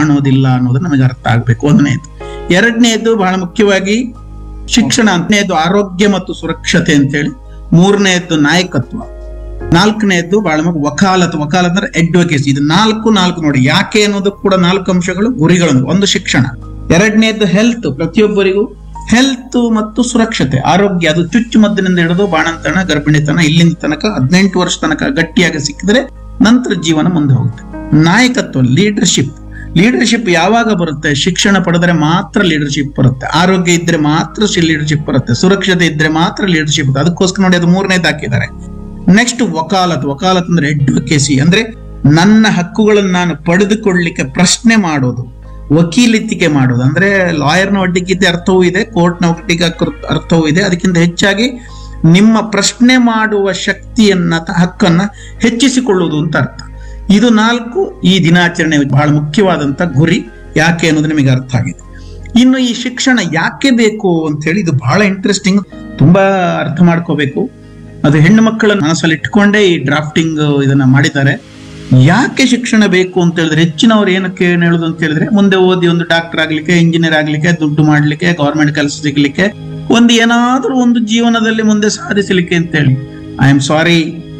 ಕಾಣೋದಿಲ್ಲ ಅನ್ನೋದು ನಮಗೆ ಅರ್ಥ ಆಗ್ಬೇಕು ಒಂದನೇದು ಎರಡನೇದು ಬಹಳ ಮುಖ್ಯವಾಗಿ ಶಿಕ್ಷಣ ಅಂತನೇದು ಆರೋಗ್ಯ ಮತ್ತು ಸುರಕ್ಷತೆ ಅಂತೇಳಿ ಮೂರನೇದ್ದು ನಾಯಕತ್ವ ನಾಲ್ಕನೇದ್ದು ಬಹಳ ಮುಖ್ಯ ವಕಾಲತ್ ವಕಾಲತ್ ಅಂದ್ರೆ ಅಡ್ವೊಕೇಸಿ ಇದು ನಾಲ್ಕು ನಾಲ್ಕು ನೋಡಿ ಯಾಕೆ ಅನ್ನೋದು ಕೂಡ ನಾಲ್ಕು ಅಂಶಗಳು ಗುರಿಗಳು ಒಂದು ಶಿಕ್ಷಣ ಎರಡನೇದ್ದು ಹೆಲ್ತ್ ಪ್ರತಿಯೊಬ್ಬರಿಗೂ ಹೆಲ್ತ್ ಮತ್ತು ಸುರಕ್ಷತೆ ಆರೋಗ್ಯ ಅದು ಚುಚ್ಚುಮದ್ದಿನಿಂದ ಹಿಡಿದು ಬಾಣಂತನ ಗರ್ಭಿಣಿತನ ಇಲ್ಲಿಂದ ತನಕ ಹದಿನೆಂಟು ವರ್ಷ ತನಕ ಗಟ್ಟಿಯಾಗಿ ಸಿಕ್ಕಿದ್ರೆ ನಂತರ ಜೀವನ ಮುಂದೆ ಹೋಗುತ್ತೆ ನಾಯಕತ್ವ ಲೀಡರ್ಶಿಪ್ ಲೀಡರ್ಶಿಪ್ ಯಾವಾಗ ಬರುತ್ತೆ ಶಿಕ್ಷಣ ಪಡೆದರೆ ಮಾತ್ರ ಲೀಡರ್ಶಿಪ್ ಬರುತ್ತೆ ಆರೋಗ್ಯ ಇದ್ರೆ ಮಾತ್ರ ಲೀಡರ್ಶಿಪ್ ಬರುತ್ತೆ ಸುರಕ್ಷತೆ ಇದ್ರೆ ಮಾತ್ರ ಲೀಡರ್ಶಿಪ್ ಬರುತ್ತೆ ಅದಕ್ಕೋಸ್ಕರ ನೋಡಿ ಅದು ಮೂರನೇದು ಹಾಕಿದ್ದಾರೆ ನೆಕ್ಸ್ಟ್ ವಕಾಲತ್ ವಕಾಲತ್ ಅಂದ್ರೆ ಅಡ್ವೊಕೇಸಿ ಅಂದ್ರೆ ನನ್ನ ಹಕ್ಕುಗಳನ್ನು ನಾನು ಪಡೆದುಕೊಳ್ಳಲಿಕ್ಕೆ ಪ್ರಶ್ನೆ ಮಾಡೋದು ವಕೀಲಿತಿಕೆ ಮಾಡೋದು ಅಂದ್ರೆ ಲಾಯರ್ನ ಒಡ್ಡಿಗಿದ್ದ ಅರ್ಥವೂ ಇದೆ ಕೋರ್ಟ್ನ ಒಡ್ಡಿಗೆ ಅರ್ಥವೂ ಇದೆ ಅದಕ್ಕಿಂತ ಹೆಚ್ಚಾಗಿ ನಿಮ್ಮ ಪ್ರಶ್ನೆ ಮಾಡುವ ಶಕ್ತಿಯನ್ನ ತ- ಹಕ್ಕನ್ನ ಹೆಚ್ಚಿಸಿಕೊಳ್ಳುವುದು ಅಂತ ಅರ್ಥ ಇದು ನಾಲ್ಕು ಈ ದಿನಾಚರಣೆ ಬಹಳ ಮುಖ್ಯವಾದಂತ ಗುರಿ ಯಾಕೆ ಅನ್ನೋದು ನಿಮಗೆ ಅರ್ಥ ಆಗಿದೆ ಇನ್ನು ಈ ಶಿಕ್ಷಣ ಯಾಕೆ ಬೇಕು ಅಂತ ಹೇಳಿ ಇದು ಬಹಳ ಇಂಟ್ರೆಸ್ಟಿಂಗ್ ತುಂಬಾ ಅರ್ಥ ಮಾಡ್ಕೋಬೇಕು ಅದು ಹೆಣ್ಣು ಮಕ್ಕಳ ಮನಸ್ಸಲ್ಲಿ ಇಟ್ಕೊಂಡೇ ಈ ಡ್ರಾಫ್ಟಿಂಗ್ ಇದನ್ನ ಮಾಡಿದ್ದಾರೆ ಯಾಕೆ ಶಿಕ್ಷಣ ಬೇಕು ಅಂತ ಹೇಳಿದ್ರೆ ಹೆಚ್ಚಿನವ್ರು ಏನಕ್ಕೆ ಏನ್ ಹೇಳುದು ಅಂತ ಹೇಳಿದ್ರೆ ಮುಂದೆ ಓದಿ ಒಂದು ಡಾಕ್ಟರ್ ಆಗ್ಲಿಕ್ಕೆ ಇಂಜಿನಿಯರ್ ಆಗ್ಲಿಕ್ಕೆ ದುಡ್ಡು ಮಾಡ್ಲಿಕ್ಕೆ ಗವರ್ಮೆಂಟ್ ಕೆಲಸ ಸಿಗ್ಲಿಕ್ಕೆ ಒಂದು ಏನಾದ್ರೂ ಒಂದು ಜೀವನದಲ್ಲಿ ಮುಂದೆ ಸಾಧಿಸಲಿಕ್ಕೆ ಅಂತ ಹೇಳಿ ಐ ಆಮ್ ಸಾರಿ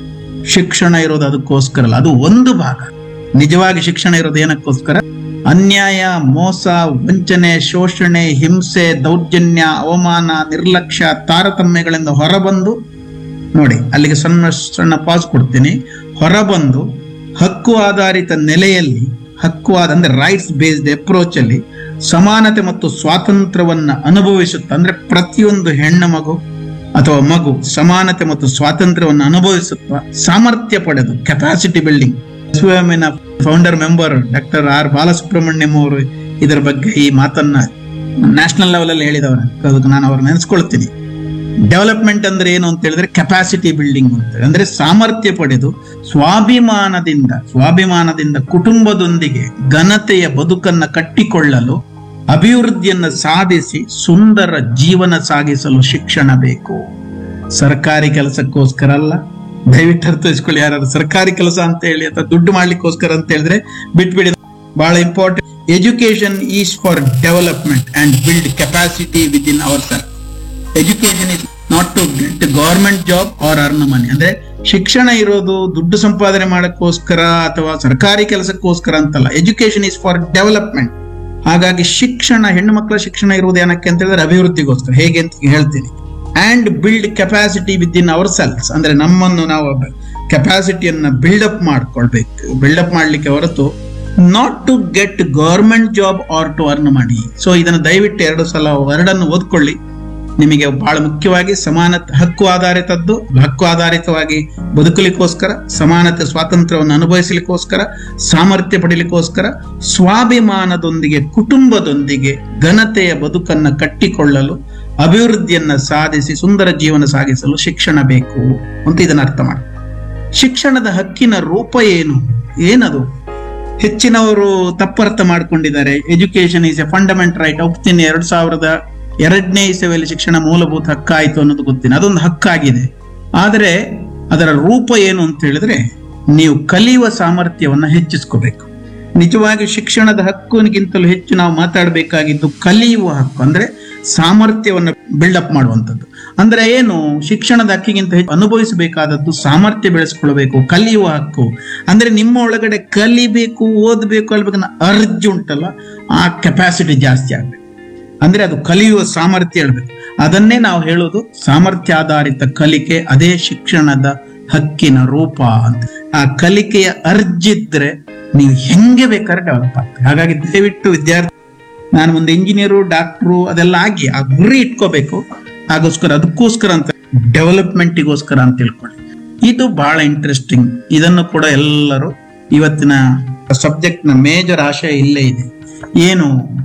ಶಿಕ್ಷಣ ಇರೋದು ಅದಕ್ಕೋಸ್ಕರ ಅಲ್ಲ ಅದು ಒಂದು ಭಾಗ ನಿಜವಾಗಿ ಶಿಕ್ಷಣ ಇರೋದು ಏನಕ್ಕೋಸ್ಕರ ಅನ್ಯಾಯ ಮೋಸ ವಂಚನೆ ಶೋಷಣೆ ಹಿಂಸೆ ದೌರ್ಜನ್ಯ ಅವಮಾನ ನಿರ್ಲಕ್ಷ್ಯ ತಾರತಮ್ಯಗಳಿಂದ ಹೊರಬಂದು ನೋಡಿ ಅಲ್ಲಿಗೆ ಸಣ್ಣ ಸಣ್ಣ ಪಾಸ್ ಕೊಡ್ತೀನಿ ಹೊರಬಂದು ಹಕ್ಕು ಆಧಾರಿತ ನೆಲೆಯಲ್ಲಿ ಹಕ್ಕು ಆದ ಅಂದ್ರೆ ರೈಟ್ಸ್ ಬೇಸ್ಡ್ ಅಪ್ರೋಚ್ ಅಲ್ಲಿ ಸಮಾನತೆ ಮತ್ತು ಸ್ವಾತಂತ್ರ್ಯವನ್ನ ಅನುಭವಿಸುತ್ತಾ ಅಂದ್ರೆ ಪ್ರತಿಯೊಂದು ಹೆಣ್ಣು ಮಗು ಅಥವಾ ಮಗು ಸಮಾನತೆ ಮತ್ತು ಸ್ವಾತಂತ್ರ್ಯವನ್ನು ಅನುಭವಿಸುತ್ತಾ ಸಾಮರ್ಥ್ಯ ಪಡೆದು ಕೆಪಾಸಿಟಿ ಬಿಲ್ಡಿಂಗ್ ಎಸ್ವಿಎಂನ founder member doctor R Balasubramaniam ಅವರು ಇದರ ಬಗ್ಗೆ ಈ ಮಾತನ್ನ ನ್ಯಾಷನಲ್ ಲೆವೆಲ್ ಅಲ್ಲಿ ಹೇಳಿದವರು ಅದಕ್ಕೆ ನಾನು ಅವ್ರನ್ನ ನೆನೆಸ್ಕೊಳ್ತೀನಿ ಡೆವಲಪ್ಮೆಂಟ್ ಅಂದ್ರೆ ಏನು ಅಂತ ಹೇಳಿದ್ರೆ ಕೆಪಾಸಿಟಿ ಬಿಲ್ಡಿಂಗ್ ಅಂತ ಹೇಳಿ. ಅಂದ್ರೆ ಸಾಮರ್ಥ್ಯ ಪಡೆದು ಸ್ವಾಭಿಮಾನದಿಂದ ಸ್ವಾಭಿಮಾನದಿಂದ ಕುಟುಂಬದೊಂದಿಗೆ ಘನತೆಯ ಬದುಕನ್ನ ಕಟ್ಟಿಕೊಳ್ಳಲು ಅಭಿವೃದ್ಧಿಯನ್ನ ಸಾಧಿಸಿ ಸುಂದರ ಜೀವನ ಸಾಗಿಸಲು ಶಿಕ್ಷಣ ಬೇಕು ಸರ್ಕಾರಿ ಕೆಲಸಕ್ಕೋಸ್ಕರ ಅಲ್ಲ ದಯವಿಟ್ಟು ಅರ್ಥೈಸ್ಕೊಳ್ಳಿ ಯಾರು ಸರ್ಕಾರಿ ಕೆಲಸ ಅಂತ ಹೇಳಿ ಅಥವಾ ದುಡ್ಡು ಮಾಡ್ಲಿಕ್ಕೋಸ್ಕರ ಅಂತ ಹೇಳಿದ್ರೆ ಬಿಟ್ಬಿಡಿ ಬಹಳ important education is for development and build capacity with in our self education is not to get government job or earn money ಅಂದ್ರೆ ಶಿಕ್ಷಣ ಇರೋದು ದುಡ್ಡು ಸಂಪಾದನೆ ಮಾಡಕ್ಕೋಸ್ಕರ ಅಥವಾ ಸರ್ಕಾರಿ ಕೆಲಸಕ್ಕೋಸ್ಕರ ಅಂತಲ್ಲ ಎಜುಕೇಶನ್ ಇಸ್ ಫಾರ್ ಡೆವಲಪ್ಮೆಂಟ್ ಹಾಗಾಗಿ ಶಿಕ್ಷಣ ಹೆಣ್ಣು ಮಕ್ಕಳ ಶಿಕ್ಷಣ ಇರುವುದು ಏನಕ್ಕೆ ಅಂತ ಹೇಳಿದ್ರೆ ಅಭಿವೃದ್ಧಿಗೋಸ್ಕರ ಹೇಗೆ ಅಂತ ಹೇಳ್ತೀನಿ and build capacity with in our selves ಅಂದ್ರೆ ನಮ್ಮನ್ನು ನಾವು ಕೆಪಾಸಿಟಿಯನ್ನ ಬಿಲ್ಡಪ್ ಮಾಡ್ಕೊಳ್ಬೇಕು ಬಿಲ್ಡಪ್ ಮಾಡ್ಲಿಕ್ಕೆ ಹೊರತು not to get government job or to earn money so ಇದನ್ನು ದಯವಿಟ್ಟು ಎರಡು ಸಲ ವರ್ಡನ್ನು ಓದ್ಕೊಳ್ಳಿ ನಿಮಗೆ ಬಹಳ ಮುಖ್ಯವಾಗಿ ಸಮಾನತೆ ಹಕ್ಕು ಆಧಾರಿತದ್ದು ಹಕ್ಕು ಆಧಾರಿತವಾಗಿ ಬದುಕಲಿಕ್ಕೋಸ್ಕರ ಸಮಾನತೆ ಸ್ವಾತಂತ್ರ್ಯವನ್ನು ಅನುಭವಿಸಲಿಕ್ಕೋಸ್ಕರ ಸಾಮರ್ಥ್ಯ ಪಡೀಲಿಕ್ಕೋಸ್ಕರ ಸ್ವಾಭಿಮಾನದೊಂದಿಗೆ ಕುಟುಂಬದೊಂದಿಗೆ ಘನತೆಯ ಬದುಕನ್ನ ಕಟ್ಟಿಕೊಳ್ಳಲು ಅಭಿವೃದ್ಧಿಯನ್ನ ಸಾಧಿಸಿ ಸುಂದರ ಜೀವನ ಸಾಗಿಸಲು ಶಿಕ್ಷಣ ಬೇಕು ಅಂತ ಇದನ್ನ ಅರ್ಥ ಮಾಡಿ ಶಿಕ್ಷಣದ ಹಕ್ಕಿನ ರೂಪ ಏನು ಏನದು ಹೆಚ್ಚಿನವರು ತಪ್ಪರ್ಥ ಮಾಡ್ಕೊಂಡಿದ್ದಾರೆ education is a fundament right ಒಪ್ತೀನಿ ಎರಡ್ ಸಾವಿರದ ಎರಡನೇ ಇಸವಿಯಲ್ಲಿ ಶಿಕ್ಷಣ ಮೂಲಭೂತ ಹಕ್ಕಾಯಿತು ಅನ್ನೋದು ಗೊತ್ತಿನ ಅದೊಂದು ಹಕ್ಕಾಗಿದೆ ಆದರೆ ಅದರ ರೂಪ ಏನು ಅಂತ ಹೇಳಿದ್ರೆ ನೀವು ಕಲಿಯುವ ಸಾಮರ್ಥ್ಯವನ್ನ ಹೆಚ್ಚಿಸ್ಕೋಬೇಕು ನಿಜವಾಗಿ ಶಿಕ್ಷಣದ ಹಕ್ಕಿಗಿಂತಲೂ ಹೆಚ್ಚು ನಾವು ಮಾತಾಡಬೇಕಾಗಿದ್ದು ಕಲಿಯುವ ಹಕ್ಕು ಅಂದ್ರೆ ಸಾಮರ್ಥ್ಯವನ್ನು ಬಿಲ್ಡಪ್ ಮಾಡುವಂಥದ್ದು ಅಂದ್ರೆ ಏನು ಶಿಕ್ಷಣದ ಹಕ್ಕಿಗಿಂತ ಹೆಚ್ಚು ಅನುಭವಿಸಬೇಕಾದದ್ದು ಸಾಮರ್ಥ್ಯ ಬೆಳೆಸ್ಕೊಳ್ಬೇಕು ಕಲಿಯುವ ಹಕ್ಕು ಅಂದ್ರೆ ನಿಮ್ಮ ಒಳಗಡೆ ಕಲಿಬೇಕು ಓದಬೇಕು ಅಲ್ಬೇಕನ್ನ ಅರ್ಜಿ ಉಂಟಲ್ಲ ಆ ಕೆಪಾಸಿಟಿ ಜಾಸ್ತಿ ಆಗ್ಬೇಕು ಅಂದ್ರೆ ಅದು ಕಲಿಯುವ ಸಾಮರ್ಥ್ಯ ಹೇಳ್ಬೇಕು ಅದನ್ನೇ ನಾವು ಹೇಳೋದು ಸಾಮರ್ಥ್ಯ ಆಧಾರಿತ ಕಲಿಕೆ ಅದೇ ಶಿಕ್ಷಣದ ಹಕ್ಕಿನ ರೂಪ ಅಂತ ಆ ಕಲಿಕೆಯ ಅರ್ಜಿದ್ರೆ ನೀವು ಹೆಂಗೆ ಬೇಕಾದ್ರೆ ಡೆವಲಪ್ ಆಗ್ತದೆ ಹಾಗಾಗಿ ದಯವಿಟ್ಟು ವಿದ್ಯಾರ್ಥಿ ನಾನು ಒಂದು ಇಂಜಿನಿಯರು ಡಾಕ್ಟ್ರು ಅದೆಲ್ಲ ಆಗಿ ಆ ಗುರಿ ಇಟ್ಕೋಬೇಕು ಆಗೋಸ್ಕರ ಅದಕ್ಕೋಸ್ಕರ ಅಂತ ಡೆವಲಪ್ಮೆಂಟಿಗೋಸ್ಕರ ಅಂತ ತಿಳ್ಕೊಳ್ಳಿ ಇದು ಬಹಳ ಇಂಟ್ರೆಸ್ಟಿಂಗ್ ಇದನ್ನು ಕೂಡ ಎಲ್ಲರೂ ಇವತ್ತಿನ ಸಬ್ಜೆಕ್ಟ್ ನ ಮೇಜರ್ ಆಶಯ ಇಲ್ಲೇ ಇದೆ ಏನು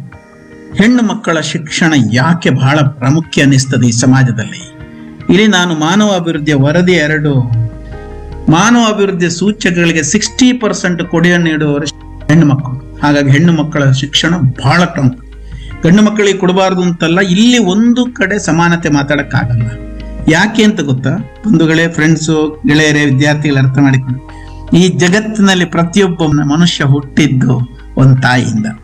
ಹೆಣ್ಣು ಮಕ್ಕಳ ಶಿಕ್ಷಣ ಯಾಕೆ ಬಹಳ ಪ್ರಾಮುಖ್ಯ ಅನಿಸ್ತದೆ ಈ ಸಮಾಜದಲ್ಲಿ ಇಲ್ಲಿ ನಾನು ಮಾನವ ಅಭಿವೃದ್ಧಿಯ ವರದಿ ಎರಡು ಮಾನವ ಅಭಿವೃದ್ಧಿಯ ಸೂಚಕಗಳಿಗೆ ಸಿಕ್ಸ್ಟಿ ಪರ್ಸೆಂಟ್ ಕೊಡುಗೆ ನೀಡುವವರು ಹೆಣ್ಣು ಮಕ್ಕಳು ಹಾಗಾಗಿ ಹೆಣ್ಣು ಮಕ್ಕಳ ಶಿಕ್ಷಣ ಬಹಳ ಪ್ರಮುಖ ಗಂಡು ಮಕ್ಕಳಿಗೆ ಕೊಡಬಾರದು ಅಂತಲ್ಲ ಇಲ್ಲಿ ಒಂದು ಕಡೆ ಸಮಾನತೆ ಮಾತಾಡಕ್ಕಾಗಲ್ಲ ಯಾಕೆ ಅಂತ ಗೊತ್ತಾ ಬಂಧುಗಳೇ ಫ್ರೆಂಡ್ಸು ಗೆಳೆಯರೇ ವಿದ್ಯಾರ್ಥಿಗಳು ಅರ್ಥ ಮಾಡಿಕೊಂಡು ಈ ಜಗತ್ತಿನಲ್ಲಿ ಪ್ರತಿಯೊಬ್ಬ ಮನುಷ್ಯ ಹುಟ್ಟಿದ್ದು ಒಂದು ತಾಯಿಯಿಂದ